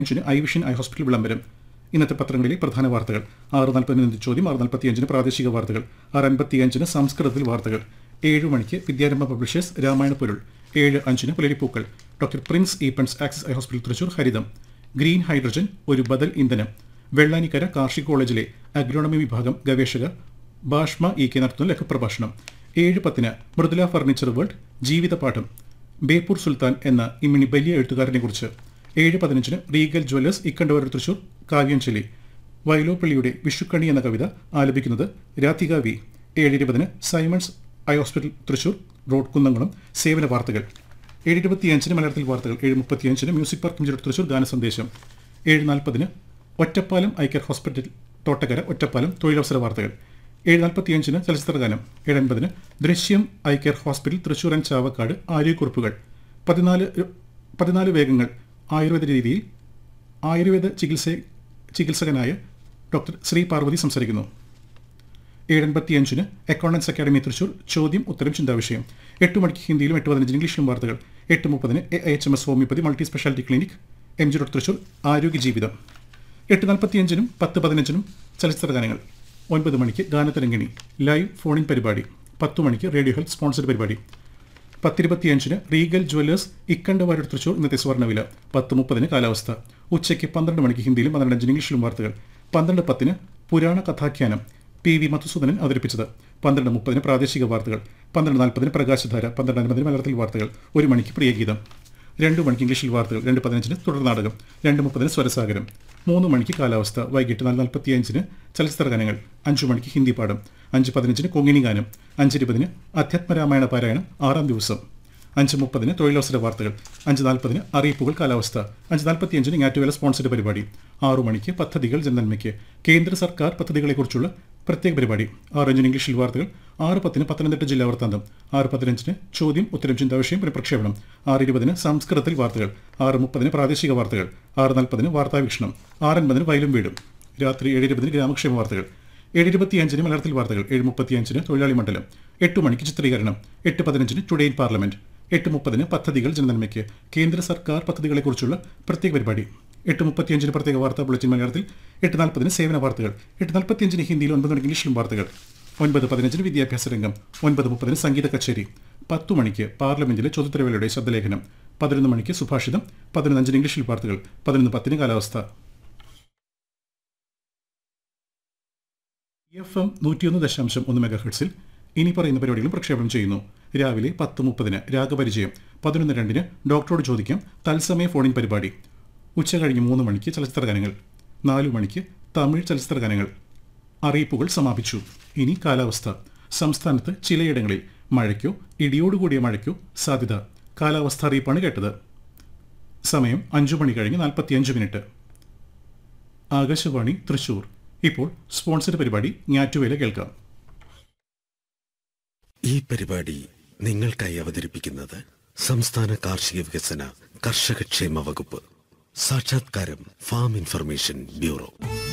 അഞ്ചിന് I vision eye hospital വിളംബരം ഇന്നത്തെ പത്രങ്ങളിലെ പ്രധാന വാർത്തകൾ ആറ് നാൽപ്പതിന് ചോദ്യം ആറ് നാൽപ്പത്തിയഞ്ചിന് പ്രാദേശിക വാർത്തകൾ ആറ് അൻപത്തിയഞ്ചിന് സംസ്കൃതത്തിൽ വാർത്തകൾ ഏഴ് മണിക്ക് വിദ്യാരംഭ പബ്ലിഷേഴ്സ് രാമായണ പൊരുൾ ഏഴ് അഞ്ചിന് പുലരിപ്പൂക്കൾ doctor Prince Eapen's Axis eye hospital Thrissur ഹരിതം ഗ്രീൻ ഹൈഡ്രജൻ ഒരു ബദൽ ഇന്ധനം വെള്ളാനിക്കര കാർഷിക കോളേജിലെ അഗ്രോണമി വിഭാഗം ഗവേഷക ഭാഷ്മ ഇ കെ നടത്തുന്ന ലഘുപ്രഭാഷണം ഏഴ് പത്തിന് മൃദുല ഫർണിച്ചർ വേൾഡ് ജീവിതപാഠം ബേപ്പൂർ സുൽത്താൻ എന്ന ഇമ്മിണി വലിയ എഴുത്തുകാരനെ കുറിച്ച് ഏഴ് പതിനഞ്ചിന് റീഗൽ ജ്വല്ലേഴ്സ് ഇക്കണ്ടവർ തൃശൂർ കാവ്യഞ്ജലി വയലോപ്പള്ളിയുടെ വിഷുക്കണി എന്ന കവിത ആലപിക്കുന്നത് രാധിക വി ഏഴ് ഇരുപതിന് Simons eye hospital Thrissur road Kunnamkulam സേവന വാർത്തകൾ ഏഴ് ഇരുപത്തിയഞ്ചിന് മലയാളത്തിൽ വാർത്തകൾ ഏഴ് മുപ്പത്തിയഞ്ചിന് മ്യൂസിക് പാർക്ക് ഇഞ്ചിറ തൃശൂർ ഗാനസന്ദേശം ഏഴ് നാൽപ്പതിന് ഒറ്റപ്പാലം ഐക്കർ ഹോസ്പിറ്റൽ തോട്ടക്കര ഒറ്റപ്പാലം തൊഴിലവസര വാർത്തകൾ ഏഴ് നാൽപ്പത്തിയഞ്ചിന് ചലച്ചിത്ര ഗാനം ഏഴ് അൻപതിന് Drishyam eye care hospital Thrissur and Chavakkad ആരോഗ്യക്കുറിപ്പുകൾ പതിനാല് പതിനാല് വേഗങ്ങൾ ആയുർവേദ രീതിയിൽ ആയുർവേദ ചികിത്സ ചികിത്സകനായ ഡോക്ടർ ശ്രീ പാർവതി സംസാരിക്കുന്നു ഏഴൻപത്തിയഞ്ചിന് അക്കൗണ്ടൻസ് അക്കാദമി തൃശൂർ ചോദ്യം ഉത്തരം ചിന്താവിഷയം എട്ട് മണിക്ക് ഹിന്ദിയിലും എട്ട് പതിനഞ്ചിന് ഇംഗ്ലീഷിലും വാർത്തകൾ എട്ട് മുപ്പതിന് A H M S homeopathy multi speciality clinic M G road Thrissur ആരോഗ്യ ജീവിതം എട്ട് നാൽപ്പത്തിയഞ്ചിനും പത്ത് പതിനഞ്ചിനും ചലച്ചിത്ര ഗാനങ്ങൾ ഒൻപത് മണിക്ക് ഗാനതരംഗിണി ലൈവ് ഫോണിൻ പരിപാടി പത്ത് മണിക്ക് റേഡിയോ ഹെൽത്ത് സ്പോൺസർഡ് പരിപാടി പത്തിരുപത്തിയഞ്ചിന് റീഗൽ ജ്വല്ലേഴ്സ് ഇക്കണ്ടവാരുടെ തൃശൂർ ഇന്നത്തെ സ്വർണ്ണവില പത്ത് മുപ്പതിന് കാലാവസ്ഥ ഉച്ചയ്ക്ക് പന്ത്രണ്ട് മണിക്ക് ഹിന്ദിയിലും പന്ത്രണ്ട് അഞ്ചിന് ഇംഗ്ലീഷിലും വാർത്തകൾ പന്ത്രണ്ട് പത്തിന് പുരാണ കഥാഖ്യാനം പി വി മധുസൂദനൻ അവതരിപ്പിച്ചത് പന്ത്രണ്ട് മുപ്പതിന് പ്രാദേശിക വാർത്തകൾ പന്ത്രണ്ട് നാൽപ്പതിന് പ്രകാശധാര പന്ത്രണ്ട് അൻപതിന് മലയാളത്തിൽ വാർത്തകൾ ഒരു മണിക്ക് പ്രിയഗീതം രണ്ട് മണിക്ക് ഇംഗ്ലീഷിൽ വാർത്തകൾ രണ്ട് പതിനഞ്ചിന് തുടർ നാടകം രണ്ട് മുപ്പതിന് സ്വരസാഗരം മൂന്ന് മണിക്ക് കാലാവസ്ഥ വൈകിട്ട് നാല് നാൽപ്പത്തിയഞ്ചിന് ചലച്ചിത്ര ഗാനങ്ങൾ അഞ്ചു മണിക്ക് ഹിന്ദി പാഠം അഞ്ച് പതിനഞ്ചിന് കൊങ്ങിണി ഗാനം അഞ്ചിരുപതിന് അധ്യാത്മരാമായണ പാരായണം ആറാം ദിവസം അഞ്ച് മുപ്പതിന് തൊഴിലവസര വാർത്തകൾ അഞ്ച് നാൽപ്പതിന് അറിയിപ്പുകൾ കാലാവസ്ഥ അഞ്ച് നാൽപ്പത്തിയഞ്ചിന് ഞാറ്റുവേല സ്പോൺസർഡ് പരിപാടി ആറു മണിക്ക് പദ്ധതികൾ ജനനന്മയ്ക്ക് കേന്ദ്ര സർക്കാർ പദ്ധതികളെക്കുറിച്ചുള്ള പ്രത്യേക പരിപാടി ആറ് അഞ്ചിന് ഇംഗ്ലീഷിൽ വാർത്തകൾ ആറ് പത്തിന് പത്തനംതിട്ട ജില്ലാ വൃത്താന്തം ആറ് പതിനഞ്ചിന് ചോദ്യം ഉത്തരം ചിന്താവിഷയം പുനഃപ്രക്ഷേപണം ആറ് ഇരുപതിന് സംസ്കൃതത്തിൽ വാർത്തകൾ ആറ് മുപ്പതിന് പ്രാദേശിക വാർത്തകൾ ആറ് നാൽപ്പതിന് വാർത്താവീക്ഷണം ആറ് അൻപതിന് വയലും വീടും രാത്രി ഏഴ് ഇരുപതിന് ഗ്രാമക്ഷേമ വാർത്തകൾ ഏഴ് ഇരുപത്തിയഞ്ചിന് മലയാളത്തിൽ വാർത്തകൾ ഏഴ് മുപ്പത്തിയഞ്ചിന് തൊഴിലാളി മണ്ഡലം എട്ട് മണിക്ക് ചിത്രീകരണം എട്ട് പതിനഞ്ചിന് ടുഡേ ഇൻ പാർലമെന്റ് എട്ട് മുപ്പതിന് പദ്ധതികൾ ജനനന്മയ്ക്ക് കേന്ദ്ര സർക്കാർ പദ്ധതികളെക്കുറിച്ചുള്ള പ്രത്യേക പരിപാടി എട്ട് മുപ്പത്തിയഞ്ചിന് പ്രത്യേക വാർത്താ ബുള്ളറ്റിൻ മലയാളത്തിൽ എട്ട് നാൽപ്പതിന് സേവന വാർത്തകൾ എട്ട് നാൽപ്പത്തിയഞ്ചിന് ഹിന്ദിയിൽ ഒൻപത് മണിക്ക് ഇംഗ്ലീഷിലും വാർത്തകൾ ഒൻപത് പതിനഞ്ചിന് വിദ്യാഭ്യാസ രംഗം ഒൻപത് മുപ്പതിന് സംഗീത കച്ചേരി പത്തു മണിക്ക് പാർലമെന്റിലെ ചോദ്യോത്തരവേളയുടെ ശബ്ദലേഖനം പതിനൊന്ന് മണിക്ക് സുഭാഷിതം പതിനൊന്നഞ്ചിന് ഇംഗ്ലീഷിൽ വാർത്തകൾ പതിനൊന്ന് പത്തിന് കാലാവസ്ഥ എഫ് എം നൂറ്റിയൊന്ന് ദശാംശം ഒന്ന് മെഗാ ഹെർട്സിൽ ഇനി പറയുന്ന പരിപാടികളും പ്രക്ഷേപണം ചെയ്യുന്നു രാവിലെ പത്ത് മുപ്പതിന് രാഗപരിചയം പതിനൊന്ന് രണ്ടിന് ഡോക്ടറോട് ചോദിക്കാം തത്സമയ ഫോണിൻ പരിപാടി ഉച്ച കഴിഞ്ഞ് മൂന്ന് മണിക്ക് ചലച്ചിത്ര ഗാനങ്ങൾ നാലു മണിക്ക് തമിഴ് ചലച്ചിത്ര ഗാനങ്ങൾ അറിയിപ്പുകൾ സമാപിച്ചു ഇനി കാലാവസ്ഥ സംസ്ഥാനത്ത് ചിലയിടങ്ങളിൽ മഴയ്ക്കോ ഇടിയോടുകൂടിയ മഴയ്ക്കോ സാധ്യത കാലാവസ്ഥ അറിയിപ്പാണ് കേട്ടത് സമയം അഞ്ചു മണി കഴിഞ്ഞ് നാൽപ്പത്തിയഞ്ച് മിനിറ്റ് ആകാശവാണി തൃശൂർ ഇപ്പോൾ സ്പോൺസർ പരിപാടി ഞാറ്റുവേല കേൾക്കാം ഈ പരിപാടി നിങ്ങൾക്കായി അവതരിപ്പിക്കുന്നത് സംസ്ഥാന കാർഷിക വികസന കർഷകക്ഷേമ വകുപ്പ് സാക്ഷാത്കാരം ഫാം ഇൻഫർമേഷൻ ബ്യൂറോ